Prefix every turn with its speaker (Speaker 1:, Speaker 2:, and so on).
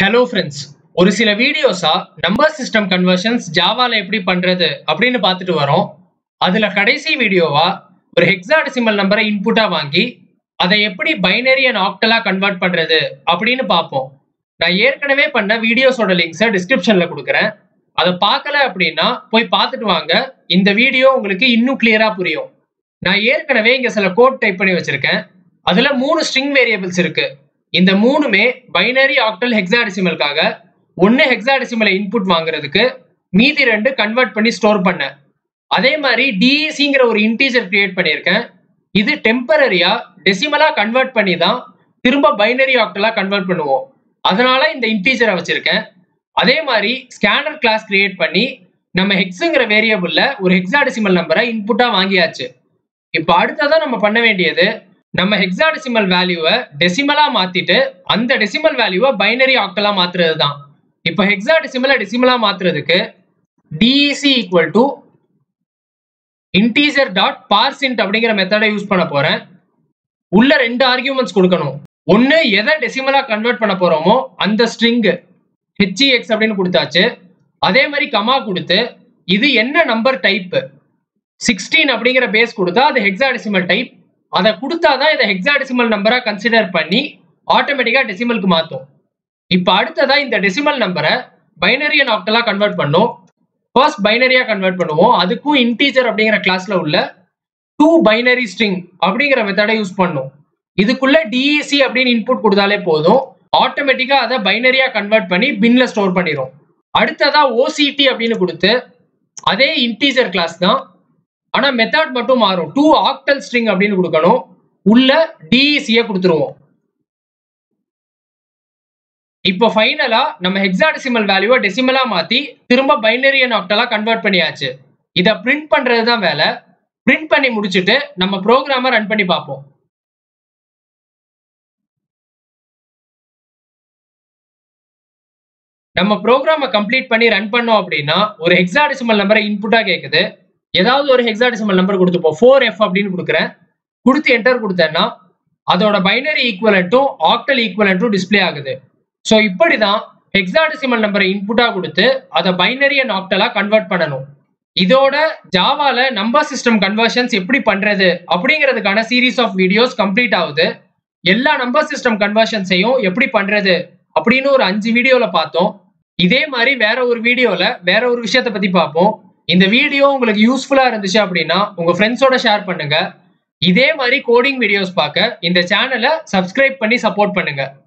Speaker 1: hello friends ஒரு சில வீடியோஸா நம்பர் சிஸ்டம் கன்வர்ஷன்ஸ் ஜாவால எப்படி பண்றது அப்படின்னு பார்த்துட்டு வரோம் அதுல கடைசி வீடியோவா ஒரு ஹெக்ஸாடெசிமல் நம்பரை இன்புட்டா வாங்கி அதை எப்படி பைனரி அண்ட் ஆக்டலா கன்வெர்ட் பண்றது அப்படின்னு பார்ப்போம் நான் ஏற்கனவே பண்ண வீடியோஸோட லிங்க்ஸை டிஸ்கிரிப்ஷன்ல கொடுக்குறேன் அதை பார்க்கல அப்படின்னா போய் பார்த்துட்டு வாங்க இந்த வீடியோ உங்களுக்கு இன்னும் கிளியரா புரியும் நான் ஏற்கனவே இங்க சில கோட் டைப் பண்ணி வச்சிருக்கேன் அதுல மூணு ஸ்ட்ரிங் வேரியபிள்ஸ் இருக்கு இந்த மூணுமே பைனரி ஆக்டல் ஹெக்ஸாடெசிமலுக்காக ஒன்னு ஹெக்ஸாடெசிமலை இன்புட் வாங்குறதுக்கு மீதி ரெண்டு கன்வெர்ட் பண்ணி ஸ்டோர் பண்ணேன் அதே மாதிரி டிஇசிங்கிற ஒரு இன்டீஜர் கிரியேட் பண்ணியிருக்கேன் இது டெம்பரரியா டெசிமலா கன்வெர்ட் பண்ணி தான் திரும்ப பைனரி ஆக்டலா கன்வெர்ட் பண்ணுவோம் அதனால இந்த இன்டீஜரை வச்சிருக்கேன் அதே மாதிரி ஸ்கேனர் கிளாஸ் கிரியேட் பண்ணி நம்ம ஹெக்ஸுங்கிற வேரியபிள்ல ஒரு ஹெக்ஸாடெசிமல் நம்பரை இன்புட்டா வாங்கியாச்சு இப்போ அடுத்ததா நம்ம பண்ண வேண்டியது நம்ம ஹெக்ஸாடெசிமல் வேல்யூவை டெசிமலா மாத்திட்டு அந்த டெசிமல் வேல்யூவை பைனரி ஆக்டலா மாத்துறது தான் இப்போ ஹெக்ஸாடெசிமலை டெசிமலா மாத்துறதுக்கு DEC equal to integer dot parse int அப்படிங்கிற மெத்தடை யூஸ் பண்ண போறேன் உள்ள ரெண்டு ஆர்கியூமெண்ட்ஸ் கொடுக்கணும் ஒன்னு எதை டெசிமலா கன்வெர்ட் பண்ண போறோமோ அந்த ஸ்ட்ரிங் ஹெச்இஎக்ஸ் அப்படின்னு கொடுத்தாச்சு அதே மாதிரி கமா கொடுத்து இது என்ன நம்பர் டைப் சிக்ஸ்டீன் அப்படிங்கிற பேஸ் கொடுத்தா அது ஹெக்ஸாடெசிமல் டைப் அதை கொடுத்தாதான் இதை ஹெக்ஸாடெசிமல் நம்பரா கன்சிடர் பண்ணி ஆட்டோமேட்டிக்கா டெசிமலுக்கு மாற்றும் இப்போ அடுத்ததா இந்த டெசிமல் நம்பரை பைனரி அண்ட் ஆக்டலா கன்வெர்ட் பண்ணும் ஃபர்ஸ்ட் பைனரியா கன்வெர்ட் பண்ணுவோம் அதுக்கும் இன்டீஜர் அப்படிங்கிற கிளாஸ்ல உள்ள டூ பைனரி ஸ்ட்ரிங் அப்படிங்கிற மெத்தடை யூஸ் பண்ணும் இதுக்குள்ள டிஇசி அப்படின்னு இன்புட் கொடுத்தாலே போதும் ஆட்டோமேட்டிக்கா அதை பைனரியா கன்வெர்ட் பண்ணி பின்ல ஸ்டோர் பண்ணிடும் அடுத்ததா ஓசிடி அப்படின்னு கொடுத்து அதே இன்டீஜர் கிளாஸ் தான் ஆனா மெத்தட் மட்டும் மாறும் டூ ஆக்டல் ஸ்ட்ரிங் அப்படின்னு கொடுக்கணும் உள்ள டிஇசிய கொடுத்துருவோம் இப்போ ஃபைனலா நம்ம ஹெக்ஸாடெசிமல் வேல்யூவை டெசிமலா மாத்தி திரும்ப பைனரி அண்ட் ஆக்டலா கன்வெர்ட் பண்ணியாச்சு இதை பிரிண்ட் பண்றது தான் வேலை பிரிண்ட் பண்ணி முடிச்சுட்டு நம்ம ப்ரோக்ராமை ரன் பண்ணி பார்ப்போம் நம்ம ப்ரோக்ராமை கம்ப்ளீட் பண்ணி ரன் பண்ணோம் அப்படின்னா ஒரு ஹெக்ஸாடெசிமல் நம்பரை இன்புட்டா கேட்குது ஏதாவது ஒரு ஹெக்ஸாடெசிமல் நம்பர் கொடுத்துப்போம் ஃபோர் எஃப் அப்படின்னு கொடுக்குறேன் கொடுத்து என்டர் கொடுத்தேன்னா அதோட பைனரி ஈக்குவலண்ட்டும் ஆக்டல் ஈக்குவலண்ட்டும் டிஸ்பிளே ஆகுது ஸோ இப்படி தான் ஹெக்ஸாடெசிமல் நம்பரை இன்புட்டா கொடுத்து அதை பைனரி அண்ட் ஆக்டலா கன்வெர்ட் பண்ணணும் இதோட ஜாவால நம்பர் சிஸ்டம் கன்வர்ஷன்ஸ் எப்படி பண்றது அப்படிங்கிறதுக்கான சீரீஸ் ஆஃப் வீடியோஸ் கம்ப்ளீட் ஆகுது எல்லா நம்பர் சிஸ்டம் கன்வர்ஷன்ஸையும் எப்படி பண்றது அப்படின்னு ஒரு அஞ்சு வீடியோல பார்த்தோம் இதே மாதிரி வேற ஒரு வீடியோல வேற ஒரு விஷயத்த பத்தி பார்ப்போம் இந்த வீடியோ உங்களுக்கு யூஸ்ஃபுல்லா இருந்துச்சு அப்படின்னா உங்க ஃப்ரெண்ட்ஸோட ஷேர் பண்ணுங்க இதே மாதிரி கோடிங் வீடியோஸ் பார்க்க இந்த சேனலை சப்ஸ்கிரைப் பண்ணி சப்போர்ட் பண்ணுங்க